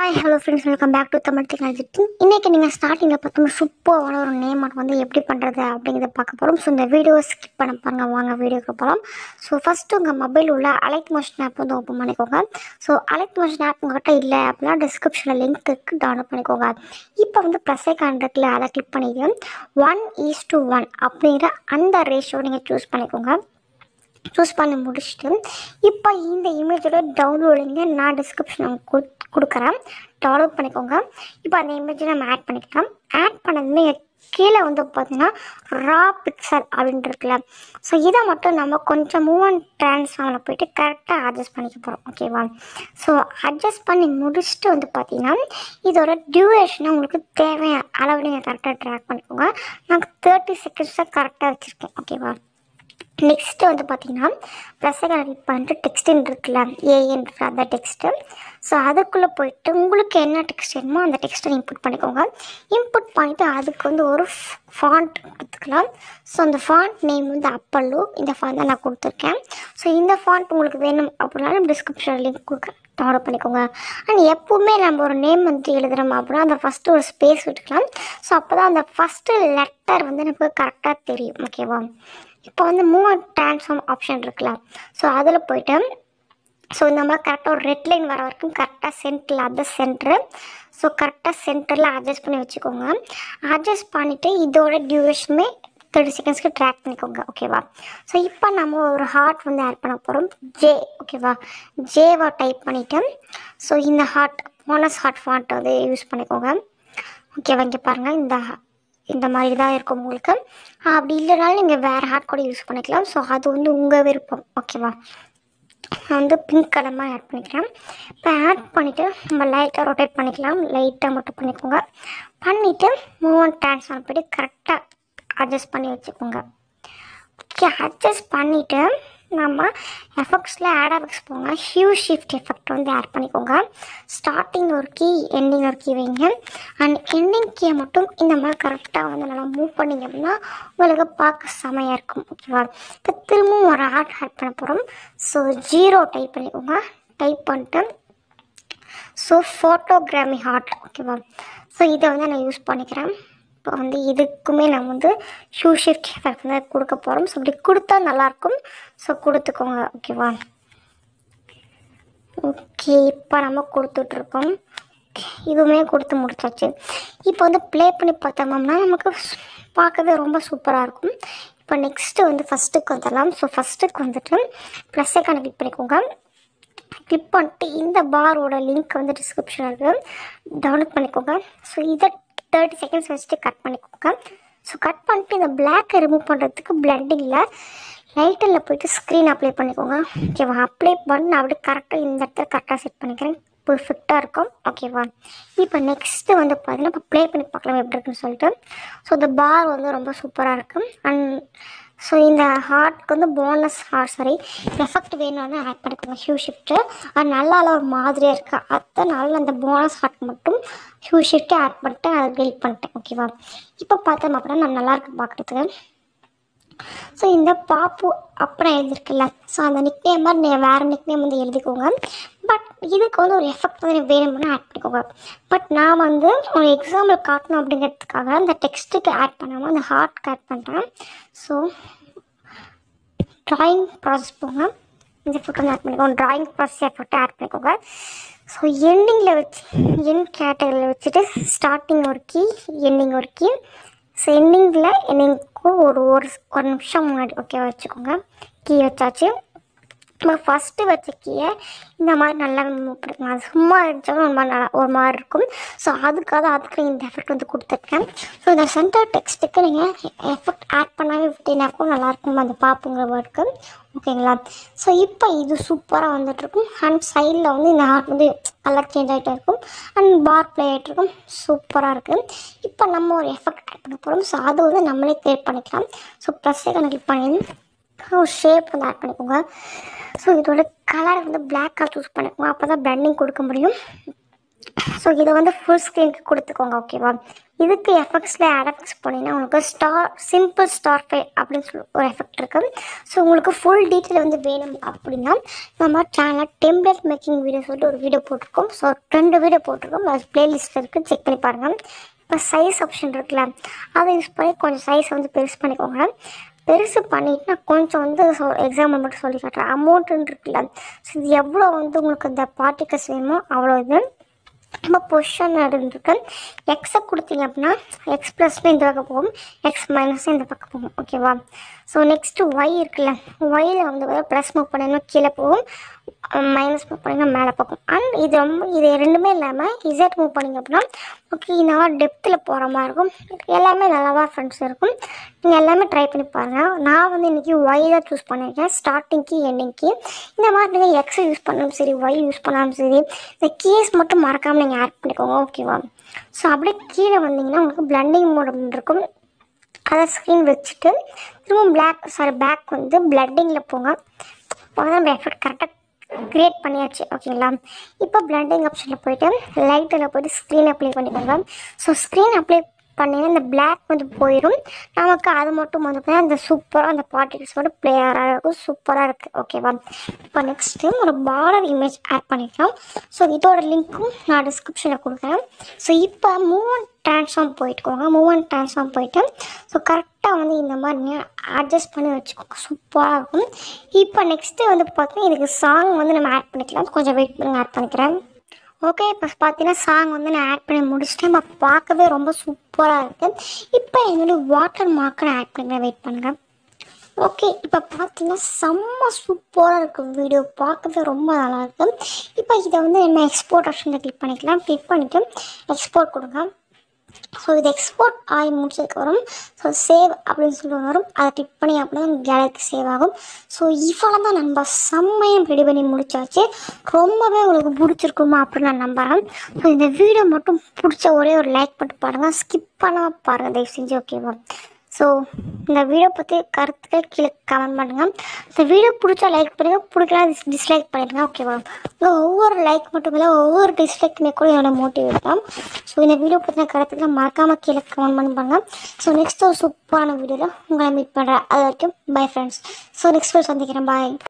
hi hello friends welcome back to Tamil technology இன்றைக்கி நீங்கள் ஸ்டார்டிங்கில் பார்த்தோம்னா சூப்பரான ஒரு நேம் வந்து எப்படி பண்ணுறது அப்படிங்கிறத பார்க்க போகிறோம் ஸோ இந்த வீடியோ ஸ்கிப் பண்ண பாருங்க வாங்க வீடியோக்கு போகலாம் ஸோ ஃபஸ்ட்டு உங்கள் மொபைல் உள்ள அலைட் மோஷன் ஆப் வந்து ஓப்பன் பண்ணிக்கோங்க ஸோ அலைட் மோஷன் ஆப் உங்கள்கிட்ட இல்லை அப்படின்னா டிஸ்கிரிப்ஷனில் லிங்க் இருக்கு டவுன்லோட் பண்ணிக்கோங்க இப்போ வந்து ப்ளஸ் ஐக்கான் இருக்குல்ல அதை கிளிக் பண்ணிட்டு ஒன் ஈஸ் டு ஒன் அப்படிங்கிற அந்த ரேஷியோ நீங்கள் சூஸ் பண்ணிக்கோங்க சூஸ் பண்ணி முடிச்சுட்டு இப்போ இந்த இமேஜோட டவுன்லோடிங்க நான் டிஸ்கிரிப்ஷன் கொடுக்குறேன் டவுன்லோட் பண்ணிக்கோங்க இப்போ அந்த இமேஜை நம்ம ஆட் பண்ணிக்கலாம் ஆட் பண்ணதுமே கீழே வந்து பார்த்தீங்கன்னா ரா பிக்சல் அப்படின்னு இருக்குல்ல ஸோ இதை மட்டும் நம்ம கொஞ்சம் மூவ் அண்ட் ட்ரான்ஸ்ஃபார்மில் போயிட்டு கரெக்டாக அட்ஜஸ்ட் பண்ணிக்க போகிறோம் ஓகேவா ஸோ அட்ஜஸ்ட் பண்ணி முடிச்சுட்டு வந்து பார்த்தீங்கன்னா இதோட டியூரேஷனை உங்களுக்கு தேவையான அளவு நீங்கள் கரெக்டாக ட்ராக் பண்ணிக்கோங்க நான் தேர்ட்டி செகண்ட்ஸாக கரெக்டாக வச்சுருக்கேன் ஓகேவா நெக்ஸ்ட்டு வந்து பார்த்தீங்கன்னா ப்ளஸ் கிளிக் பண்ணிட்டு டெக்ஸ்டின் இருக்குல்ல ஏஎன் அந்த டெக்ஸ்ட்டு ஸோ அதுக்குள்ளே போயிட்டு உங்களுக்கு என்ன டெக்ஸ்ட் வேணுமோ அந்த டெக்ஸ்ட்டை இன்புட் பண்ணிக்கோங்க இன்புட் பண்ணிவிட்டு அதுக்கு வந்து ஒரு ஃபாண்ட் கொடுத்துக்கலாம் ஸோ அந்த ஃபாண்ட் நேம் வந்து அப்பல்லு இந்த ஃபாண்ட் தான் நான் கொடுத்துருக்கேன் ஸோ இந்த ஃபாண்ட் உங்களுக்கு வேணும் அப்படின்னாலும் டிஸ்கிரிப்ஷன் லிங்க் கொடுக்குறேன் டவுன்லோட் பண்ணிக்கோங்க அண்ட் எப்பவுமே நம்ம ஒரு நேம் வந்து எழுதுகிறோம் அப்படின்னா அந்த ஃபஸ்ட்டு ஒரு ஸ்பேஸ் விட்டுக்கலாம் ஸோ அப்போ தான் அந்த ஃபஸ்ட்டு லெட்டர் வந்து நமக்கு கரெக்டாக தெரியும் ஓகேவா இப்போ வந்து மூவ் அண்ட் ட்ரான்ஸ்ஃபார்ம் ஆப்ஷன் இருக்குல்ல ஸோ அதில் போயிட்டு ஸோ இந்த மாதிரி கரெக்டாக ஒரு ரெட் லைன் வர வரைக்கும் கரெக்டாக சென்டரில் அது சென்டரு ஸோ கரெக்டாக சென்டரில் அட்ஜஸ்ட் பண்ணி வச்சுக்கோங்க அட்ஜஸ்ட் பண்ணிவிட்டு இதோட டியூரேஷனுமே தேர்ட்டி செகண்ட்ஸ்க்கு ட்ராக் பண்ணிக்கோங்க ஓகேவா ஸோ இப்போ நம்ம ஒரு ஹார்ட் வந்து ஆட் பண்ண போகிறோம் ஜே ஓகேவா ஜேவா டைப் பண்ணிவிட்டு ஸோ இந்த ஹார்ட் போனஸ் ஹார்ட் ஃபாண்ட் வந்து யூஸ் பண்ணிக்கோங்க ஓகேவா இங்கே பாருங்கள் இந்த இந்த மாதிரி தான் இருக்கும் உங்களுக்கு அப்படி இல்லைனாலும் நீங்கள் வேறு ஹார்ட் கூட யூஸ் பண்ணிக்கலாம் ஸோ அது வந்து உங்கள் விருப்பம் ஓகேவா நான் வந்து பிங்க் கலமாக ஆட் பண்ணிக்கிறேன் இப்போ ஆட் பண்ணிவிட்டு நம்ம லைட்டாக ரொட்டேட் பண்ணிக்கலாம் லைட்டாக மட்டும் பண்ணிக்கோங்க பண்ணிவிட்டு மூவ் அண்ட் ட்ரான்ஸ்ஃபார் போய்ட்டு கரெக்டாக அட்ஜஸ்ட் பண்ணி வச்சுக்கோங்க ஓகே அட்ஜஸ்ட் பண்ணிவிட்டு நம்ம எஃபெக்ட்ஸில் ஆட் எஃபெக்ட்ஸ் போங்க ஹியூ ஷிஃப்ட் எஃபெக்ட் வந்து ஆட் பண்ணிக்கோங்க ஸ்டார்டிங் ஒரு கீ எண்டிங் ஒரு கீ வைங்க அண்ட் எண்டிங் கீயை மட்டும் இந்த மாதிரி கரெக்டாக வந்து நல்லா மூவ் பண்ணிங்க அப்படின்னா உங்களுக்கு பார்க்க செமையாக இருக்கும் ஓகேவா இப்போ திரும்பவும் ஒரு ஆர்ட் ஆட் பண்ண போகிறோம் ஸோ ஜீரோ டைப் பண்ணிக்கோங்க டைப் பண்ணிட்டு ஸோ ஃபோட்டோகிராமி ஹார்ட் ஓகேவா ஸோ இதை வந்து நான் யூஸ் பண்ணிக்கிறேன் இப்போ வந்து இதுக்குமே நம்ம வந்து ஷூ ஷிஃப்ட் எஃபெக்ட் வந்து கொடுக்க போகிறோம் ஸோ இப்படி கொடுத்தா நல்லாயிருக்கும் ஸோ கொடுத்துக்கோங்க ஓகேவா ஓகே இப்போ நம்ம கொடுத்துட்ருக்கோம் இதுவுமே கொடுத்து முடிச்சாச்சு இப்போ வந்து ப்ளே பண்ணி பார்த்தோம்னா நமக்கு பார்க்கவே ரொம்ப சூப்பராக இருக்கும் இப்போ நெக்ஸ்ட்டு வந்து ஃபஸ்ட்டுக்கு வந்துடலாம் ஸோ ஃபஸ்ட்டுக்கு வந்துட்டு ப்ளஸ் ஐக்கான கிளிக் பண்ணிக்கோங்க கிளிக் பண்ணிட்டு இந்த பாரோட லிங்க் வந்து டிஸ்கிரிப்ஷனில் இருக்குது டவுன்லோட் பண்ணிக்கோங்க ஸோ இதை தேர்ட்டி செகண்ட்ஸ் வச்சுட்டு கட் பண்ணிக்கோங்க ஸோ கட் பண்ணிட்டு இந்த பிளாக்கை ரிமூவ் பண்ணுறதுக்கு பிளண்டிங்கில் லைட்டில் போயிட்டு ஸ்க்ரீன் அப்ளை பண்ணிக்கோங்க ஓகேவா அப்ளை பண்ணி அப்படியே கரெக்டாக இந்த இடத்துல கரெக்டாக செட் பண்ணிக்கிறேன் பர்ஃபெக்டாக இருக்கும் ஓகேவா இப்போ நெக்ஸ்ட்டு வந்து பார்த்தீங்கன்னா இப்போ ப்ளே பண்ணி பார்க்கலாம் எப்படி இருக்குன்னு சொல்லிட்டு ஸோ இந்த பார் வந்து ரொம்ப சூப்பராக இருக்கும் அண்ட் ஸோ இந்த ஹார்ட்க்கு வந்து போனஸ் ஹார்ட் சாரி எஃபெக்ட் வேணும்னு ஆட் பண்ணிக்கோங்க ஹியூ ஷிஃப்ட்டு அது நல்லா ஒரு மாதிரியாக இருக்குது அதனால அந்த போனஸ் ஹார்ட் மட்டும் ஹியூ ஷிஃப்ட்டே ஆட் பண்ணிட்டு அதை பில்ட் பண்ணிட்டேன் ஓகேவா இப்போ பார்த்தோம் அப்படின்னா நான் நல்லா இருக்கு பார்க்குறதுக்கு ஸோ இந்த பாப்பு அப்புறம் எழுதிருக்குல்ல ஸோ அந்த நிக்னேம் மாதிரி நீங்கள் வேறு நிக்னேம் வந்து எழுதிக்கோங்க பட் இதுக்கு வந்து ஒரு எஃபெக்ட் வந்து வேணும்னு ஆட் பண்ணிக்கோங்க பட் நான் வந்து ஒரு எக்ஸாம்பிள் காட்டணும் அப்படிங்கிறதுக்காக அந்த டெக்ஸ்ட்டுக்கு ஆட் பண்ணாமல் அந்த ஹார்ட்க்கு ஆட் பண்ணுறேன் ஸோ ட்ராயிங் ப்ராசஸ் போங்க இந்த ஃபோட்டோ ஆட் பண்ணிக்கோங்க ட்ராயிங் ப்ராசஸ் எஃபெக்ட் ஆட் பண்ணிக்கோங்க ஸோ எண்டிங்கில் வச்சு என் கேட்டகரியில் வச்சுட்டு ஸ்டார்டிங் ஒரு கீ எண்டிங் ஒரு கீ ஸோ எண்டிங்கில் எண்டிங்க்கு ஒரு ஒரு ஒரு நிமிஷம் முன்னாடி ஓகே வச்சுக்கோங்க கீ வச்சாச்சு நம்ம ஃபஸ்ட்டு வச்ச கீயை இந்த மாதிரி நல்லா மூவ் பண்ணிக்கலாம் அது சும்மா இருந்துச்சாலும் ஒரு மாதிரி நல்லா ஒரு மாதிரி இருக்கும் ஸோ அதுக்காக அதுக்கு இந்த எஃபெக்ட் வந்து கொடுத்துருக்கேன் ஸோ இந்த சென்டர் டெக்ஸ்ட்டுக்கு நீங்கள் எஃபெக்ட் ஆட் பண்ணாமல் விட்டீங்கன்னாக்கும் நல்லாயிருக்கும் அந்த பாப்புங்கிற வேர்டுக்கு ஓகேங்களா ஸோ இப்போ இது சூப்பராக வந்துட்டுருக்கும் அண்ட் சைடில் வந்து இந்த ஹார்ட் வந்து கலர் சேஞ்ச் ஆகிட்டே இருக்கும் அண்ட் பார் ப்ளே ஆகிட்டு இருக்கும் சூப்பராக இருக்குது இப்போ நம்ம ஒரு எஃபெக்ட் ஆட் பண்ண போகிறோம் ஸோ அது வந்து நம்மளே க்ரியேட் பண்ணிக்கலாம் ஸோ ப்ளஸ் கிளிக் பண்ணி ஒரு ஷேப் வந்து ஆட் பண்ணிக்கோங்க ஸோ இதோட கலர் வந்து பிளாக் கலர் சூஸ் பண்ணிக்கோங்க அப்போ தான் பிளண்டிங் கொடுக்க முடியும் ஸோ இதை வந்து ஃபுல் ஸ்க்ரீனுக்கு கொடுத்துக்கோங்க ஓகேவா இதுக்கு எஃபெக்ட்ஸில் ஆட் எஃபெக்ட்ஸ் போனீங்கன்னா உங்களுக்கு ஸ்டார் சிம்பிள் ஸ்டார் ஃபை அப்படின்னு சொல்லி ஒரு எஃபெக்ட் இருக்குது ஸோ உங்களுக்கு ஃபுல் டீட்டெயில் வந்து வேணும் அப்படின்னா நம்ம சேனலில் டெம்ப்ளேட் மேக்கிங் வீடியோ சொல்லிட்டு ஒரு வீடியோ போட்டிருக்கோம் ஸோ ரெண்டு வீடியோ போட்டிருக்கோம் அது பிளேலிஸ்ட்டில் இருக்குது செக் பண்ணி பாருங்கள் இப்போ சைஸ் ஆப்ஷன் இருக்குல்ல அதை யூஸ் பண்ணி கொஞ்சம் சைஸை வந்து பெருசு பண்ணிக்கோங்க பெருசு பண்ணிட்டு நான் கொஞ்சம் வந்து எக்ஸாம்பிள் மட்டும் சொல்லி காட்டுறேன் அமௌண்ட்டுன்னு இருக்குல்ல ஸோ இது எவ்வளோ வந்து உங்களுக்கு இந்த பார்ட்டிகல்ஸ் வேணுமோ அவ்வளோ இது நம்ம பொசிஷன் இருக்கு எக்ஸை கொடுத்தீங்க அப்படின்னா எக்ஸ் ப்ளஸ்னு இந்த பக்கம் போகும் எக்ஸ் மைனஸ் இந்த பக்கம் போகும் ஓகேவா ஸோ நெக்ஸ்ட்டு ஒய் இருக்குல்ல ஒயில் வந்து ப்ளஸ் மூவ் பண்ணிங்கன்னா கீழே போகும் மைனஸ் மூவ் பண்ணிங்கன்னா மேலே போகும் அண்ட் இது ரொம்ப இது ரெண்டுமே இல்லாமல் இசட் மூவ் பண்ணிங்க அப்படின்னா ஓகே இந்த மாதிரி டெப்த்தில் போகிற மாதிரி இருக்கும் எல்லாமே நல்லாவா ஃப்ரெண்ட்ஸ் இருக்கும் நீங்கள் எல்லாமே ட்ரை பண்ணி பாருங்கள் நான் வந்து இன்றைக்கி ஒய் தான் சூஸ் பண்ணியிருக்கேன் ஸ்டார்டிங்க்கு எண்டிங்க்கு இந்த மாதிரி நீங்கள் எக்ஸ் யூஸ் பண்ணாலும் சரி ஒய் யூஸ் பண்ணாலும் சரி இந்த கீஸ் மட்டும் மறக்காமல் நீங்கள் ஆட் பண்ணிக்கோங்க ஓகேவா ஸோ அப்படியே கீழே வந்தீங்கன்னா உங்களுக்கு பிளண்டிங் மோட் இருக்கும் அதை ஸ்க்ரீன் வச்சுட்டு திரும்ப பிளாக் சாரி பேக் வந்து பிளட்டிங்கில் போங்க அப்போ தான் எஃபெக்ட் கரெக்டாக க்ரியேட் பண்ணியாச்சு ஓகேங்களா இப்போ பிளண்டிங் ஆப்ஷனில் போயிட்டு லைட்டில் போயிட்டு ஸ்க்ரீன் அப்ளை பண்ணிக்கோங்க ஸோ ஸ்க்ரீன் அப்ளை பண்ணிங்கன்னா இந்த பிளாக் வந்து போயிடும் நமக்கு அது மட்டும் வந்து பார்த்தீங்கன்னா அந்த சூப்பராக அந்த பார்ட்டிகல்ஸ் மட்டும் பிளேயராக இருக்கும் சூப்பராக இருக்குது ஓகேவா இப்போ நெக்ஸ்ட்டு ஒரு பார்டர் இமேஜ் ஆட் பண்ணிக்கலாம் ஸோ இதோட லிங்க்கும் நான் டிஸ்கிரிப்ஷனில் கொடுக்குறேன் ஸோ இப்போ மூவ் அண்ட் ட்ரான்ஸ்ஃபார்ம் போயிட்டுக்கோங்க மூவ் அண்ட் ட்ரான்ஸ்ஃபார்ம் போயிட்டு ஸோ கரெக்டாக வந்து இந்த மாதிரி நீங்கள் அட்ஜஸ்ட் பண்ணி வச்சுக்கோங்க சூப்பராக இருக்கும் இப்போ நெக்ஸ்ட்டு வந்து பார்த்தீங்கன்னா இதுக்கு சாங் வந்து நம்ம ஆட் பண்ணிக்கலாம் கொஞ்சம் வெயிட் பண்ணி ஆட் பண்ணிக்கிறேன் ஓகே இப்போ பார்த்தீங்கன்னா சாங் வந்து நான் ஆட் பண்ணி முடிச்சிட்டேன் இப்போ பார்க்கவே ரொம்ப சூப்பராக இருக்குது இப்போ என்னோட வாட்டர் மார்க்கை நான் ஆட் பண்ணிக்கிறேன் வெயிட் பண்ணுங்கள் ஓகே இப்போ பார்த்தீங்கன்னா செம்ம சூப்பராக இருக்கும் வீடியோ பார்க்கவே ரொம்ப நல்லா இருக்கு இப்போ இதை வந்து நம்ம எக்ஸ்போர்ட் ஆப்ஷனில் கிளிக் பண்ணிக்கலாம் கிளிக் பண்ணிவிட்டு எக்ஸ்போர்ட் கொடுங்க ஸோ இது எக்ஸ்போர்ட் ஆகி முடிச்சதுக்கு வரும் ஸோ சேவ் அப்படின்னு சொல்லி ஒன்று வரும் அதை கிளிக் பண்ணி அப்படின்னா கேலரிக்கு சேவ் ஆகும் ஸோ இவ்வளோ தான் நம்ம செம்மையாக ரெடி பண்ணி முடிச்சாச்சு ரொம்பவே உங்களுக்கு பிடிச்சிருக்குமா அப்படின்னு நான் நம்புகிறேன் ஸோ இந்த வீடியோ மட்டும் பிடிச்ச ஒரே ஒரு லைக் மட்டும் பாருங்கள் ஸ்கிப் பண்ணாமல் பாருங்கள் தயவு செஞ்சு ஓகேவா ஸோ இந்த வீடியோ பற்றி கருத்துக்கள் கீழே கமெண்ட் பண்ணுங்கள் இந்த வீடியோ பிடிச்சா லைக் பண்ணுங்க பிடிக்கலாம் டிஸ்லைக் பண்ணிடுங்க ஓகேவா உங்கள் ஒவ்வொரு லைக் மட்டும் இல்லை ஒவ்வொரு டிஸ்லைக்குமே கூட என்னோட மோட்டிவேட் தான் ஸோ இந்த வீடியோ பற்றின கருத்துக்களை மறக்காமல் கீழே கமெண்ட் பண்ணி பாருங்க ஸோ நெக்ஸ்ட் ஒரு சூப்பரான வீடியோவில் உங்களை மீட் பண்ணுறேன் அது வரைக்கும் bye friends so next video சந்திக்கிறேன் பாய்